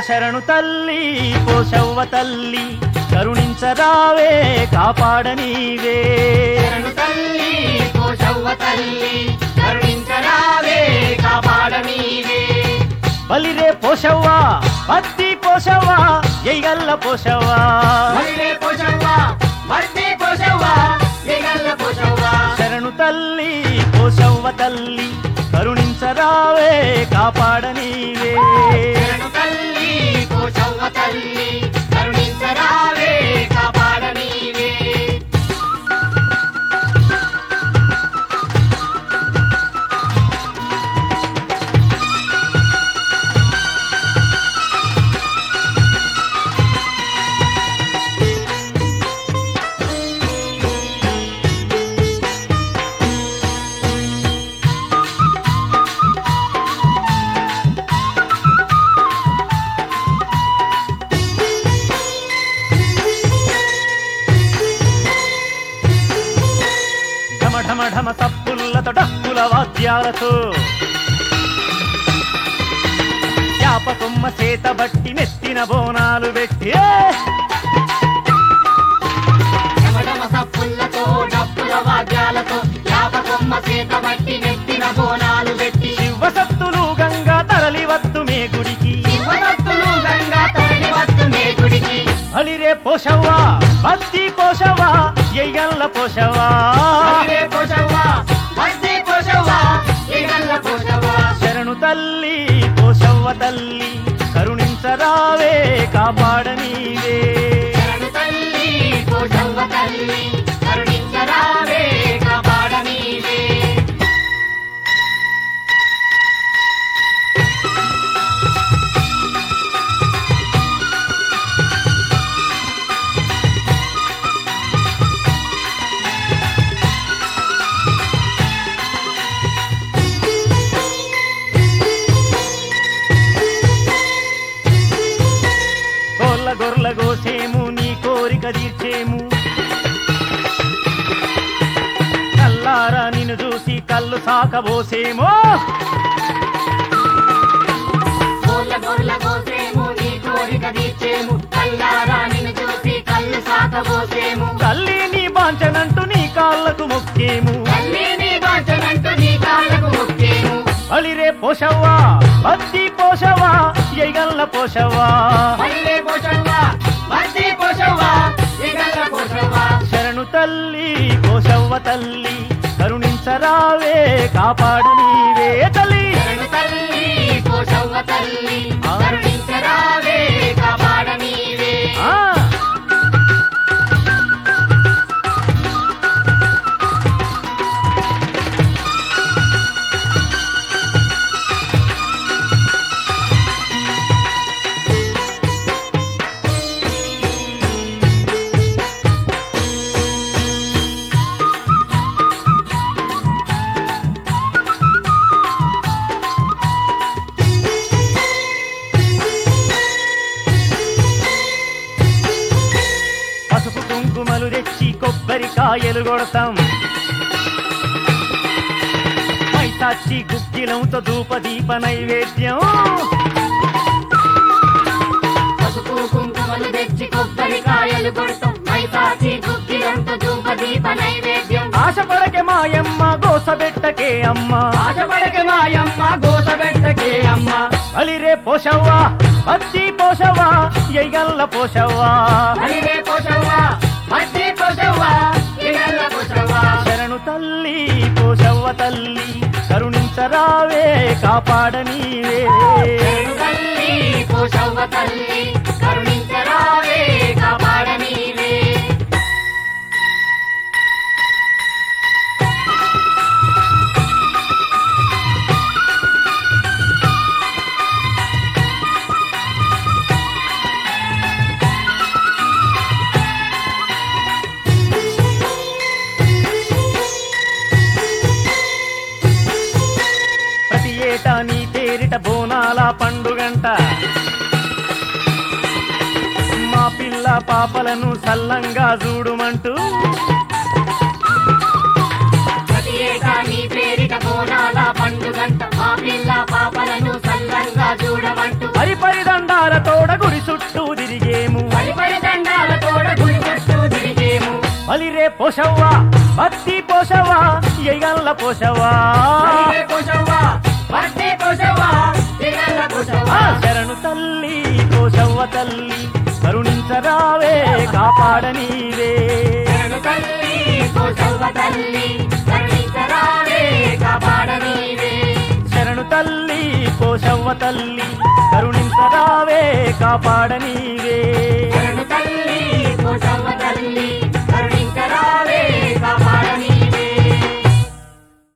శరణు తల్లి పోషవ్వ తల్లి కరుణించరావే కాపాడనీవే శరణు తల్లి పోషవ్వ తల్లి కరుణించరావే కాపాడ నీవే బలిరే పోషవ్వ పత్తి పోషవ్వ ఎయ్యల్ల పోషవ్వ మల్లె పోషవ్వ మట్టి పోషవ్వ మిగల్ల పోషవ్వ శరణు తల్లి పోషవ్వ తల్లి కరుణించరావే కాపాడనీవే శరణు తల్లి పోషవ్వ తల్లి కరుణించరావే కాపాడ నీవే ఢమ ఢమ ఢమ తప్పులతో డప్పుల వాద్యాలతో చేప కొమ్మ చేత బట్టి నెత్తిన బోనాలు పెట్టి ఏ! యమడమ సప్పులతో డప్పుల వాద్యాలతో యాప కొమ్మ చేత బట్టి నెత్తిన బోనాలు పెట్టి శివసత్తులు గంగా తరలివత్తు మే గుడికి శివసత్తులు గంగా తరలి వస్తునే గుడికి అలిరే పోషవ్వా భక్తి పోషవ్వా ఎయ్యల్ల పోషవ్వా మల్లె పోషవ్వ మట్టి పోషవ్వ మిగల్ల పోషవ్వ శరణు తల్లి పోషవ్వ తల్లి కరుణించరావే కాపాడనీవే శరణు తల్లి పోషవ్వ తల్లి కరుణించరావే కాపాడ నీవే కోళ్ళ గొర్ల గోసేము నీ కోరిక తీర్చేము కల్లారా నిన్ను చూసి కళ్ళు సాకబోసేమో గోర్ల గోర్ల కోసేము నీ కోరిక తీర్చేము కల్లారా నిన్ను చూసి కళ్ళు సాకబోసేము తల్లి నీ బాంచనంటూ నీ కాళ్ళకు మొక్కేము తల్లి నీ బాచనంటూ నీ కాళ్ళకు మొక్కేము అలిరే పోషవ్వా భక్తి పోషవా ఎగల్ల పోషవా మల్లె పోషవ్వ మట్టి పోషవ్వ మిగల్ల పోషవ్వ శరణు తల్లి పోషవ్వ తల్లి కరుణించరావే కాపాడనీవే తల్లి శరణు తల్లి పోషవ్వ తల్లి కరుణించరావే కాపాడ నీవే ఆ పసుపు కుంకుమలు తెచ్చి కొబ్బరికాయలు కొడతాం మైసాచి గుగ్గిలంతో ధూప దీప నైవేద్యం పసుపు కుంకుమలు తెచ్చి కొబ్బరికాయలు కొడతాం మైసాచి గుగ్గిలంత ధూప దీప నైవేద్యం ఆశపడకే మాయమ్మ గోసబెట్టకే అమ్మ ఆశపడక మాయమ్మ గోసబెట్టకే అమ్మ అలిరే పోషవ్వా భక్తి పోషవా ఎగల్ల పోషవ్వా మల్లె పోషవ్వ మట్టి పోషవ్వ మిగల్ల పోషవ్వ శరణు తల్లి పోషవ్వ తల్లి కరుణించరావే కాపాడనీవే శరణు తల్లి పోషవ్వ తల్లి కరుణించరావే కాపాడ నీవే ప్రతి ఏటా నీ పేరిట బోనాల పండుగంట మా పిల్ల పాపలను సల్లంగా చూడుమంటూ ప్రతి ఏటా నీ పేరిట బోనాల పండుగంట మా పిల్ల పాపలను సల్లంగా చూడమంటూ పరిపరిదండాలు దండాలతోడ గుడి చుట్టూ తిరిగేము పడి పడి దండాల తోడ గుడి చుట్టూ తిరిగేము బలిరే పోషవ్వా భక్తి పోషవా ఎగల్ల పోషవా పడిగే పోషవ్వా పట్టే పోషవ్వా తిరగ ఆ పోషవ్వా శరణు తల్లి పోషవ్వ తల్లి కరుణించరావే కాపాడనీవే శరణు తల్లి పోషవ్వ తల్లి కరుణించరావే కాపాడనీవే శరణు తల్లి పోషవ్వ తల్లి కరుణించరావే కాపాడనీవే శరణు తల్లి పోషవ్వ